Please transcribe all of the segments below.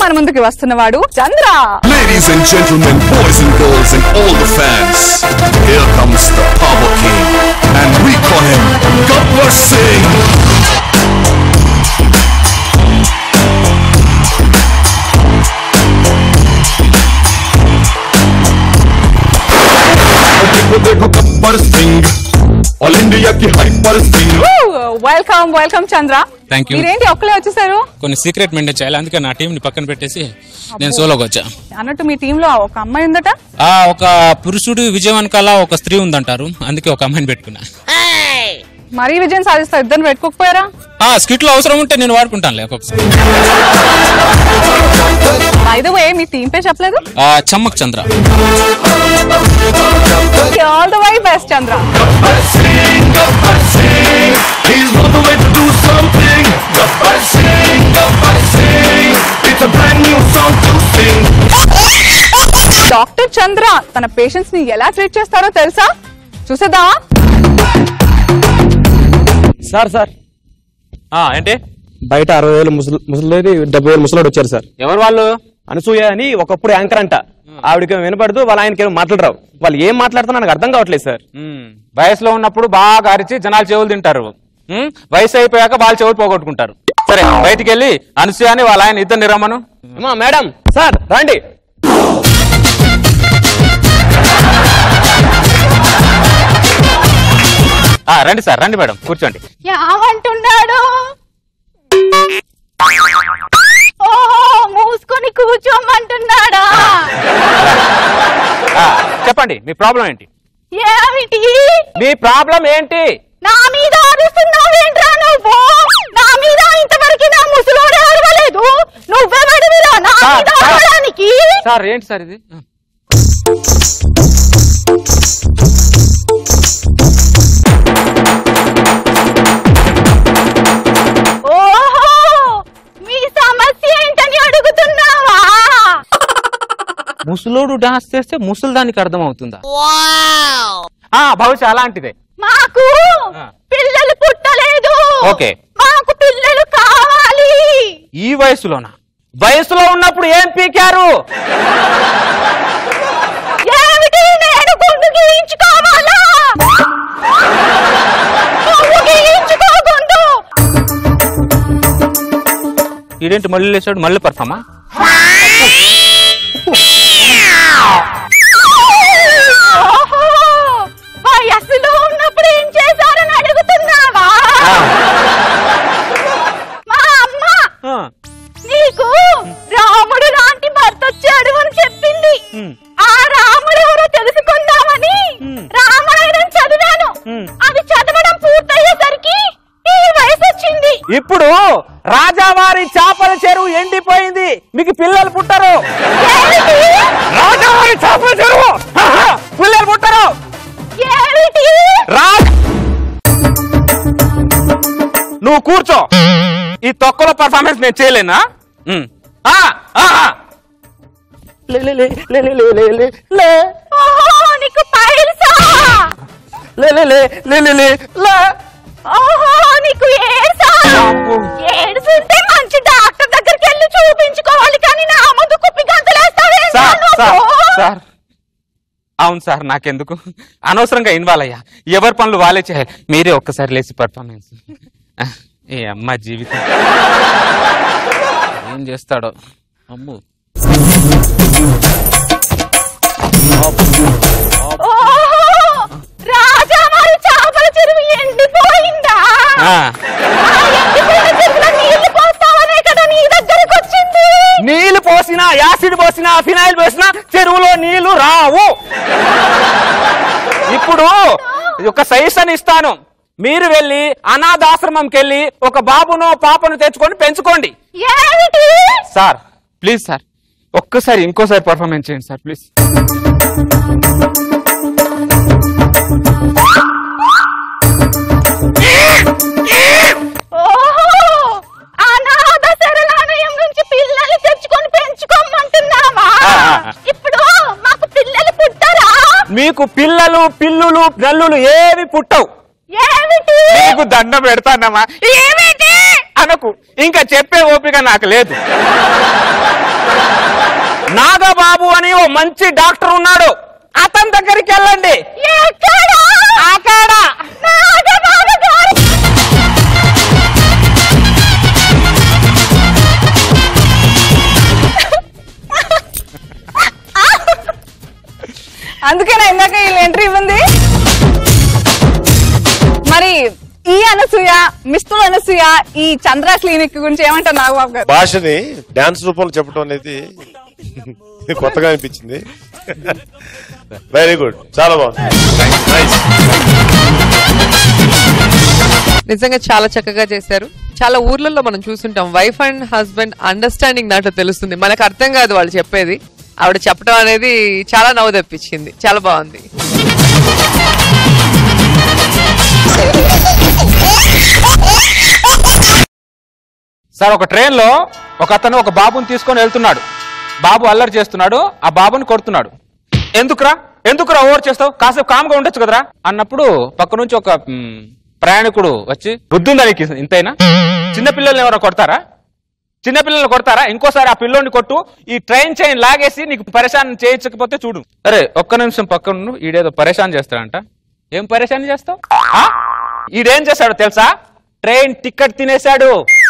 మన ముందుకి వస్తున్నవాడు చంద్ర Ladies and gentlemen, boys and girls, and all the fans, here comes the Power King, and we call him Gabbar Singh. देखो देखो Gabbar Singh all India की hyper Singh welcome welcome Chandra Thank you. మీరేంటి ఒక్కలే వచ్చేసారు కొన్ని సీక్రెట్ మెయింటైన్ చేయాలి అందుకే నా టీంని పక్కన పెట్టేసి నేను సోలోకి వచ్చా అన్నట్టు మీ టీమ్ లో ఒక అమ్మాయి ఉందట ఆ ఒక పురుషుడు విజయం వెనకాల ఒక స్త్రీ ఉందంటారు అందుకే ఒక అమ్మాయిని పెట్టుకున్నా మరీ విజయం సాధిస్తా ఇద్దరు పెట్టుకోకపోయారా ఆ స్కిట్ లో అవసరం ఉంటే నేను వాడుకుంటాను ఒక్కొక్కసారి ఐదు వే మీ టీం పే చెప్పలేదు ఆ, Chammak Chandra all the way best Chandra Gabbar Singh, Gabbar Singh, he's on the way to do something. Gabbar Singh, Gabbar Singh, it's a brand new song to sing. Doctor Chandra తన పేషెంట్స్ ని ఎలా ట్రీట్ చేస్తారో తెలుసా చూసేదా సార్ సార్ ఏంటి బయట అరవై వేలు ముసలి ముసలి డెబ్బై వేలు ముసలోడు వచ్చారు సార్ ఎవరు వాళ్ళు అనసూయ అని ఒకప్పుడు యాంకర్ అంట ఆవిడకి వినపడదు వాళ్ళ ఆయనకి మాట్లాడరావు వాళ్ళు ఏం మాట్లాడుతున్నా నాకు అర్థం కావట్లేదు సార్ ఉమ్, వయసులో ఉన్నప్పుడు బాగా అరిచి జనాలు చెవులు తింటారు ఉమ్, వయసు అయిపోయాక వాళ్ళు చెవులు పోగొట్టుకుంటారు సరే బయటికి వెళ్ళి అనసూయ అని వాళ్ళ ఆయన ఇద్దరు నిరమ్మను అమ్మా మేడం సార్ రండి ఆ, రండి సార్ రండి మేడం కూర్చోండి ఏమంటున్నాడు ఓహో మూసుకొని కూర్చోమంటున్నాడా ఆ, చెప్పండి మీ ప్రాబ్లం ఏంటి ఏమిటి మీ ప్రాబ్లం ఏంటి నా మీద అరుస్తున్నావేంట్రా నువ్వు నా మీద ఇంతవరకు నా ముసలోడే అరవలేదు నువ్వెవడివిరా నా సార్, మీద సార్. అరవడానికి సార్ ఏంటి సార్ ఇది ఓహో మీ సమస్య ఏంటని అడుగుతున్నావా ముసలోడు డాన్స్ చేస్తే ముసలి దానికి అర్థం అవుతుందా ఆ, బహుశా అలాంటిదే మాకు ఆ. పిల్లలు పుట్టలేదు ఓకే. మాకు పిల్లలు కావాలి ఈ వయసులోనా వయసులో ఉన్నప్పుడు ఏం పీకారు ఏమిటి నేను గుండు గీయించుకోవాలా నువ్వు గీయించుకో గుండు ఇదేంటి మళ్ళీ లేచాడు మళ్ళీ పర్ఫామా ఓహో వయస్సులో ఉన్నప్పుడు ఏం చేశారని అడుగుతున్నావా మా అమ్మ నీకు రాముడు లాంటి భర్త వచ్చాడు అని చెప్పింది ఆ రాముడు ఎవరో తెలుసుకుందామని రామాయణం చదివాను అది చదవడం పూర్తయ్యేసరికి ఈ వయసు వచ్చింది ఇప్పుడు రాజావారి చేపల చెరువు ఎండిపోయింది మీకు పిల్లలు పుట్టరు ఏమిటి? రాజావారి చేపల చెరువు ఆహా! పిల్లలు పుట్టరు ఏమిటి రా నువ్వు కూర్చో ఈ తొక్కలో పర్ఫార్మెన్స్ నేను చేయలేనా ఉమ్. ఆ, ఆహా. ఓహో నీకు పైల్సా ఓహో నీకు ఏడ్సా ఏడుస్తుంటే మంచి డాక్టర్ దగ్గరికి వెళ్ళి చూపించుకోవాలి కానీ నా ముందు కుప్పి గంతలేస్తావేంటా సార్ సార్ నువ్వు? సార్ అవును సార్ నాకెందుకు అనవసరంగా ఇన్వాల్వ్ అయ్యా ఎవరి పనులు వాళ్ళే చేయాలి మీరే ఒక్కసారి లేచి పర్ఫార్మెన్స్ ఏ అమ్మ జీవితం ఏం చేస్తాడో అమ్ము ఓహో రాజా మరి చేపల చెరువు ఎండిపోయిందా ఆ, ఆ ఎండిపోయిన చెరువులో నీళ్లు పోస్తావనే కదా నీ దగ్గరకు వచ్చింది నీళ్లు పోసినా యాసిడ్ పోసినా ఫినాయిల్ పోసినా చెరువులో నీళ్లు రావు ఇప్పుడు ఒక సజెషన్ ఇస్తాను మీరు వెళ్ళి అనాథాశ్రమంకి వెళ్ళి ఒక బాబును పాపను తెచ్చుకొని పెంచుకోండి ఏమిటి సార్ ప్లీజ్ సార్ ఒక్కసారి ఇంకోసారి పర్ఫార్మెన్స్ చేయండి సార్ ప్లీజ్ ఓహో అనాథ శరణాలయం నుంచి పిల్లలు తెచ్చుకొని పెంచుకోమంటున్నావా ఇప్పుడు మాకు పిల్లలు పుట్టరా మీకు పిల్లలు పిల్లులు నల్లులు ఏవి పుట్టవు ఏమిటి నీకు దండం పెడతానమ్మా ఏమిటి అనకు ఇంకా చెప్పే ఓపిక నాకు లేదు నాగబాబు అని ఓ మంచి డాక్టర్ ఉన్నాడు అతని దగ్గరికి వెళ్ళండి ఎక్కడా? అక్కడ నాగబాబు గారు అందుకేనా ఇందాక వీళ్ళు ఎంట్రీ ఇవ్వండి మరి ఈ అనసూయ మిస్టర్ అనసూయ ఈ చంద్ర క్లినిక్ గురించి ఏమంటారు నాగబాబు గారు భాషని డాన్స్ రూపంలో చెప్పడం అనేది కొత్తగా అనిపించింది వెరీ గుడ్ చాలా బాగుంది నైస్ నిజంగా చాలా చక్కగా చేశారు చాలా ఊర్లలో మనం చూస్తుంటాం వైఫ్ అండ్ హస్బెండ్ అండర్స్టాండింగ్ దాంట్లో తెలుస్తుంది మనకు అర్థం కాదు వాళ్ళు చెప్పేది ఆవిడ చెప్పడం అనేది చాలా నవ్వు తెప్పించింది చాలా బాగుంది సార్ ఒక ట్రైన్ లో ఒక అతను ఒక బాబుని తీసుకొని వెళ్తున్నాడు బాబు అల్లరి చేస్తున్నాడు ఆ బాబుని కొడుతున్నాడు ఎందుకురా ఎందుకురా ఓవర్ చేస్తావు కాసేపు కామ్గా ఉండొచ్చు కదరా అన్నప్పుడు పక్క నుంచి ఒక మ్, ప్రయాణికుడు వచ్చి బుద్ధుందా నీకు ఇంతైనా చిన్న పిల్లల్ని ఎవరైనా కొడతారా చిన్న పిల్లల్ని కొడతారా ఇంకోసారి ఆ పిల్లోని కొట్టు ఈ ట్రైన్ చైన్ లాగేసి నీకు పరేషాన్ చేయించకపోతే చూడు అరే ఒక్క నిమిషం పక్కన ఉండు, ఈడేదో పరేషాన్ చేస్తాడంట ఏం పరేషాన్ చేస్తావు ఆ? ఈడేం చేశాడు తెలుసా ట్రైన్ టికెట్ తినేశాడు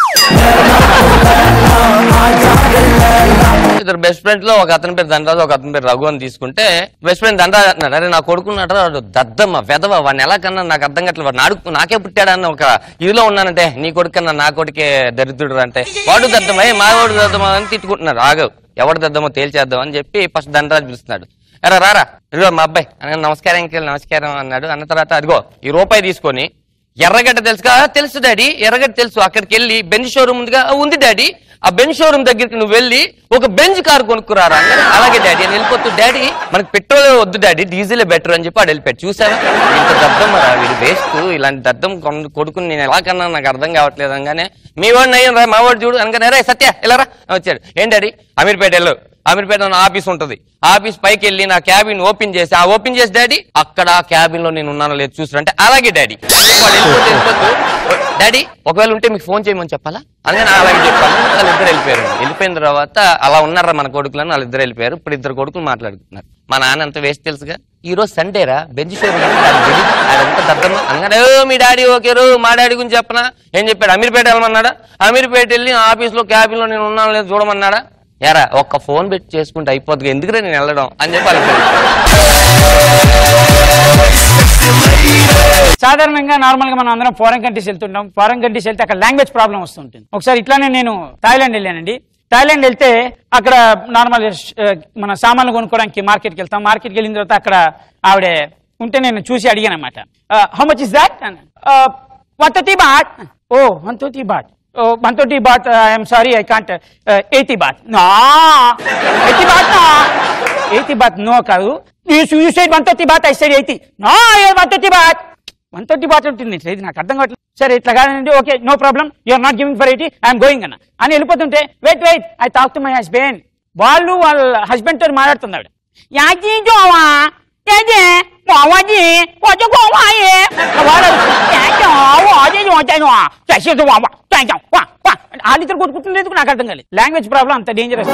ఇద్దరు బెస్ట్ ఫ్రెండ్స్ లో ఒక అతని పేరు దండరాజు ఒక అతని పేరు రఘు అని తీసుకుంటే బెస్ట్ ఫ్రెండ్ దండరాజు అంటున్నాడు అరే నా కొడుకున్నాడు వాడు దద్దమ్మ వెదవ వాడిని ఎలా కన్నా నాకు అర్థం కట్టలేదు వాడు నాడు నాకే పుట్టాడన్న ఒక ఇదిలో ఉన్నానంటే నీ కొడుకన్నా నా కొడుకే దరిద్రుడు అంటే వాడు దద్దమ్మ ఏ మా వాడు దద్దమ్మ అని తిట్టుకుంటున్నారు ఆగవు ఎవడు దద్దమో తేల్చేద్దాం అని చెప్పి ఫస్ట్ దండరాజు పిలుస్తున్నాడు ఎరా రారా ఇదిగో మా అబ్బాయి అనగా నమస్కారం అంకిల్ నమస్కారం అన్నాడు అన్న తర్వాత అదిగో ఈ రూపాయి తీసుకొని ఎర్రగడ్డ తెలుసుగా "ఆ, తెలుసు డాడీ ఎర్రగడ్డ తెలుసు అక్కడికి వెళ్ళి బెంజ్ షోరూమ్ ఉందిగా "ఆ, ఉంది డాడీ ఆ బెంజ్ షోరూమ్ దగ్గరికి నువ్వు వెళ్ళి ఒక బెంజ్ కార్ కొనుక్కురారా అన్నాడు. అలాగే డాడీ అని వెళ్ళిపోతూ డాడీ మనకి పెట్రోల్ వద్దు డాడీ డీజిలే బెటర్ అని చెప్పి వాడు వెళ్ళిపోయాడు చూసావా ఇంత దద్దం రా వీడు వేస్ట్ ఇలాంటి దద్దం కొను- కొడుకుని నేను ఎలా కన్నా నాకు అర్థం కావట్లేదు అనగానే మీ వాడిని అయ్యాను రా మా వాడు చూడు అనగానే రే సత్య ఎలా రా వచ్చాడు ఏం డాడీ అమీర్పేట వెళ్ళు అమీర్పేట నా ఆఫీస్ ఉంటది ఆఫీస్ పైకి వెళ్ళి నా క్యాబిన్ ఓపెన్ చేసి ఆ ఓపెన్ చేసి డాడీ అక్కడ ఆ క్యాబిన్ లో నేను ఉన్నానో లేదు చూసారంటే అలాగే డాడీ వాడు వెళ్ళిపోతే వెళ్ళిపోతూ, డాడీ ఒకవేళ ఉంటే మీకు ఫోన్ చేయమని చెప్పాలా అందుకని అలాగే చెప్పాను వాళ్ళిద్దరు వెళ్ళిపోయారు వెళ్ళిపోయిన తర్వాత అలా ఉన్నారా మన కొడుకులను వాళ్ళిద్దరు వెళ్ళిపోయారు ఇప్పుడు ఇద్దరు కొడుకులు మాట్లాడుతున్నారు మా నాన్న ఎంత వేస్ట్ తెలుసుగా ఈ రోజు సండేరా బెంచ్ షో అదంతా దద్దమ్మ అనగానే "ఓ, మీ డాడీ ఓకేరు మా డాడీ గురించి చెప్పనా ఏం చెప్పాడు అమీర్పేట వెళ్ళమన్నాడా అమీర్పేట వెళ్ళి ఆఫీస్ లో క్యాబిన్ లో నేను ఉన్నాను లేదు చూడమన్నాడా ఎరా ఒక్క ఫోన్ పెట్టి చేసుకుంటే అయిపోతుంది ఎందుకురా నేను వెళ్ళడం అని చెప్పి వాళ్ళకి సాధారణంగా నార్మల్ గా మనం అందరం ఫారెన్ కంట్రీస్ వెళ్తుంటాం ఫారెన్ కంట్రీస్ వెళ్తే అక్కడ లాంగ్వేజ్ ప్రాబ్లం వస్తుంటుంది ఒకసారి ఇట్లానే నేను థాయిలాండ్ వెళ్ళానండి థాయిలాండ్ వెళ్తే అక్కడ నార్మల్ మన సామాన్లు కొనుక్కోవడానికి మార్కెట్కి వెళ్తాం మార్కెట్కి వెళ్ళిన తర్వాత అక్కడ ఆవిడ ఉంటే నేను చూసి అడిగాను అనమాట how much is that one thirty baht ఓ వన్ థర్టీ బాట్ ఓ one thirty baht I'm sorry I can't eighty baht నా ఎయిటీ బాట్ నా ఎయిటీ బాత్ నో కాదు you side one thirty baht I side eighty no one thirty baht one thirty baht ఉంటుంది ఇది నాకు అర్థం కావట్లేదు సరే ఇట్లా కాదండి okay no problem you're not giving for eighty I'm going అన్న అని వెళ్ళిపోతుంటే wait wait I talk to my husband వాళ్ళు వాళ్ళ హస్బెండ్ తో మాట్లాడుతున్నాడు యాజీ జోవా ఏజే వావాజీ వాజో గోవాయే వాడు యాజో వాజే వాజో చేసేది వావా చేద్దాం వా వా వాళ్ళిద్దరు కొట్టుకుంటుంది ఎందుకు నాకు అర్థం కాలేదు లాంగ్వేజ్ ప్రాబ్లం అంత డేంజరస్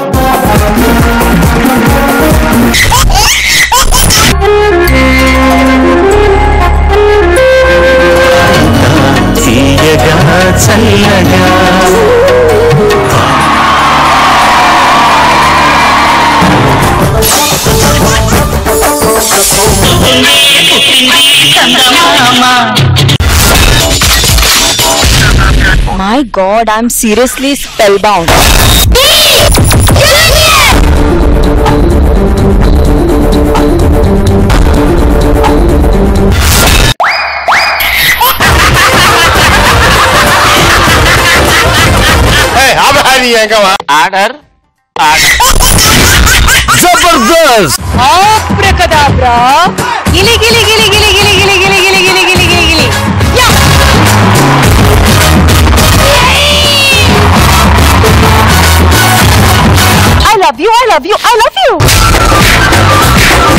తీయగా చల్లగా My god, I'm seriously spellbound. Order Jabardasth Abracadabra. Gili gili gili gili gili gili gili gili gili gili gili gili. Yeah. I love you, I love you, I love you.